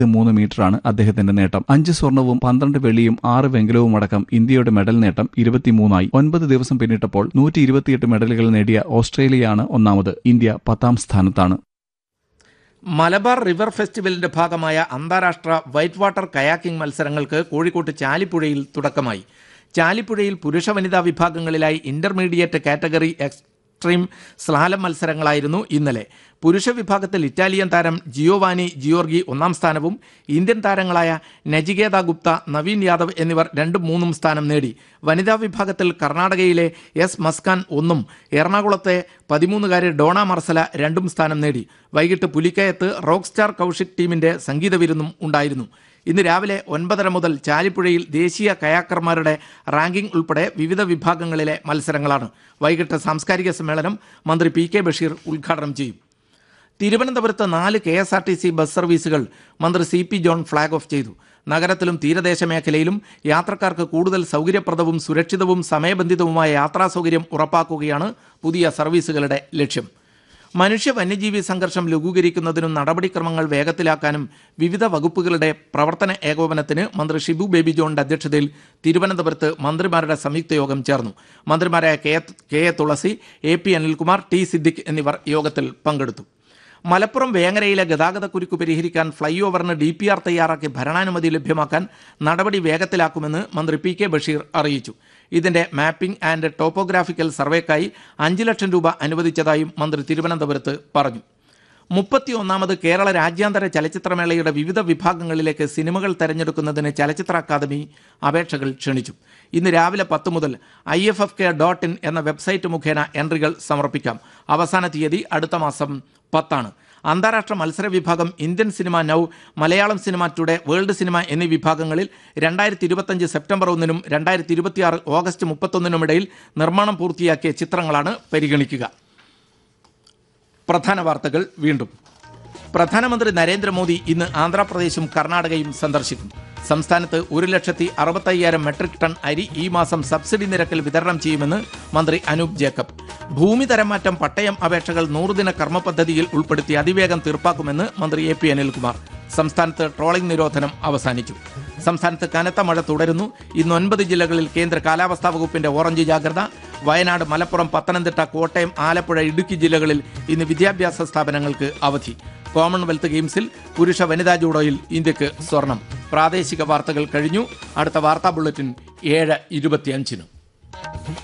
മൂന്ന് മീറ്ററാണ് അദ്ദേഹത്തിന്റെ നേട്ടം അഞ്ച് സ്വർണവും പന്ത്രണ്ട് വെള്ളിയും ആറ് വെങ്കലവും അടക്കം ഇന്ത്യയുടെ മെഡൽ നേട്ടം ഇരുപത്തിമൂന്നായി ഒൻപത് ദിവസം പിന്നിട്ടപ്പോൾ നൂറ്റി ഇരുപത്തിയെട്ട് മെഡലുകൾ നേടിയ ഓസ്ട്രേലിയയാണ് ഒന്നാമത് ഇന്ത്യ പത്താം സ്ഥാനത്താണ് മലബാർ റിവർ ഫെസ്റ്റിവലിന്റെ ഭാഗമായ അന്താരാഷ്ട്ര വൈറ്റ് വാട്ടർ കയാക്കിംഗ് മത്സരങ്ങൾക്ക് കോഴിക്കോട്ട് ചാലിപ്പുഴയിൽ തുടക്കമായി ചാലിപ്പുഴയിൽ പുരുഷ വനിതാ വിഭാഗങ്ങളിലായി ഇന്റർമീഡിയറ്റ് കാറ്റഗറി എക്സ്ട്രീം സ്ലാലം മത്സരങ്ങളായിരുന്നു ഇന്നലെ പുരുഷ വിഭാഗത്തിൽ ഇറ്റാലിയൻ താരം ജിയോവാനി ജിയോർഗി ഒന്നാം സ്ഥാനവും ഇന്ത്യൻ താരങ്ങളായ നജികേത ഗുപ്ത നവീൻ യാദവ് എന്നിവർ രണ്ടും മൂന്നും സ്ഥാനം നേടി വനിതാ വിഭാഗത്തിൽ കർണാടകയിലെ എസ് മസ്കാൻ ഒന്നും എറണാകുളത്തെ പതിമൂന്നുകാരി ഡോണ മർസല രണ്ടും സ്ഥാനം നേടി വൈകിട്ട് പുലിക്കയത്ത് റോക്ക് സ്റ്റാർ കൗഷിക് ടീമിന്റെ സംഗീത വിരുന്നും ഉണ്ടായിരുന്നു ഇന്ന് രാവിലെ ഒൻപതര മുതൽ ചാലിപ്പുഴയിൽ ദേശീയ കയാക്കർമാരുടെ റാങ്കിംഗ് ഉൾപ്പെടെ വിവിധ വിഭാഗങ്ങളിലെ മത്സരങ്ങളാണ് വൈകിട്ട് സാംസ്കാരിക സമ്മേളനം മന്ത്രി പി കെ ബഷീർ ഉദ്ഘാടനം ചെയ്യും തിരുവനന്തപുരത്ത് നാല് K S R T C bus സർവീസുകൾ മന്ത്രി C P John flag off ചെയ്തു നഗരത്തിലും തീരദേശ മേഖലയിലും യാത്രക്കാർക്ക് കൂടുതൽ സൗകര്യപ്രദവും സുരക്ഷിതവും സമയബന്ധിതവുമായ യാത്രാ സൗകര്യം ഉറപ്പാക്കുകയാണ് പുതിയ സർവീസുകളുടെ ലക്ഷ്യം മനുഷ്യ വന്യജീവി സംഘർഷം ലഘൂകരിക്കുന്നതിനും നടപടിക്രമങ്ങൾ വേഗത്തിലാക്കാനും വിവിധ വകുപ്പുകളുടെ പ്രവർത്തന ഏകോപനത്തിന് മന്ത്രി ഷിബു ബേബി ജോണിന്റെ അധ്യക്ഷതയിൽ തിരുവനന്തപുരത്ത് മന്ത്രിമാരുടെ സംയുക്ത യോഗം ചേർന്നു മന്ത്രിമാരായ K K A Thulasi A P Anilkumar T Siddique എന്നിവർ യോഗത്തിൽ പങ്കെടുത്തു മലപ്പുറം വേങ്ങരയിലെ ഗതാഗതക്കുരുക്ക് പരിഹരിക്കാൻ ഫ്ളൈ ഓവറിന് ഡി പി ആർ തയ്യാറാക്കി ഭരണാനുമതി ലഭ്യമാക്കാൻ നടപടി വേഗത്തിലാക്കുമെന്ന് മന്ത്രി പി കെ ബഷീർ അറിയിച്ചു ഇതിന്റെ മാപ്പിംഗ് ആൻഡ് ടോപ്പോഗ്രാഫിക്കൽ സർവേക്കായി അഞ്ച് ലക്ഷം രൂപ അനുവദിച്ചതായും മന്ത്രി തിരുവനന്തപുരത്ത് പറഞ്ഞു മുപ്പത്തിയൊന്നാമത് കേരള രാജ്യാന്തര ചലച്ചിത്രമേളയുടെ വിവിധ വിഭാഗങ്ങളിലേക്ക് സിനിമകൾ തെരഞ്ഞെടുക്കുന്നതിന് ചലച്ചിത്ര അക്കാദമി അപേക്ഷകൾ ക്ഷണിച്ചു ഇന്ന് രാവിലെ പത്ത് മുതൽ I F F K dot in എന്ന വെബ്സൈറ്റ് മുഖേന എൻട്രികൾ സമർപ്പിക്കാം അവസാന തീയതി അടുത്ത മാസം പത്താണ് അന്താരാഷ്ട്ര മത്സര വിഭാഗം Indian cinema now Malayalam cinema today world cinema എന്നീ വിഭാഗങ്ങളിൽ രണ്ടായിരത്തി ഇരുപത്തഞ്ച് സെപ്റ്റംബർ ഒന്നിനും രണ്ടായിരത്തി ഇരുപത്തിയാറ് ഓഗസ്റ്റ് മുപ്പത്തൊന്നിനുമിടയിൽ നിർമ്മാണം പൂർത്തിയാക്കിയ ചിത്രങ്ങളാണ് പരിഗണിക്കുക പ്രധാന വാർത്തകൾ വീണ്ടും പ്രധാനമന്ത്രി നരേന്ദ്രമോദി ഇന്ന് ആന്ധ്രാപ്രദേശും കർണാടകയും സന്ദർശിക്കും സംസ്ഥാനത്ത് ഒരു ലക്ഷത്തി അറുപത്തയ്യായിരം മെട്രിക് ടൺ അരി ഈ മാസം സബ്സിഡി നിരക്കിൽ വിതരണം ചെയ്യുമെന്ന് മന്ത്രി അനൂപ് ജേക്കബ് ഭൂമി തരംമാറ്റം പട്ടയം അപേക്ഷകൾ നൂറുദിന കർമ്മ പദ്ധതിയിൽ ഉൾപ്പെടുത്തി അതിവേഗം തീർപ്പാക്കുമെന്ന് മന്ത്രി എ പി അനിൽകുമാർ സംസ്ഥാനത്ത് ട്രോളിംഗ് നിരോധനം അവസാനിച്ചു സംസ്ഥാനത്ത് കനത്ത മഴ തുടരുന്നു ഇന്ന് ഒൻപത് ജില്ലകളിൽ കേന്ദ്ര കാലാവസ്ഥാ വകുപ്പിന്റെ ഓറഞ്ച് ജാഗ്രത വയനാട് മലപ്പുറം പത്തനംതിട്ട കോട്ടയം ആലപ്പുഴ ഇടുക്കി ജില്ലകളിൽ ഇന്ന് വിദ്യാഭ്യാസ സ്ഥാപനങ്ങൾക്ക് അവധി കോമൺവെൽത്ത് ഗെയിംസിൽ പുരുഷ വനിതാ ജൂഡോയിൽ ഇന്ത്യക്ക് സ്വർണം പ്രാദേശിക വാർത്തകൾ കഴിഞ്ഞു അടുത്ത വാർത്താ ബുള്ളറ്റിൻ ഏഴ് ഇരുപത്തിയഞ്ചിനും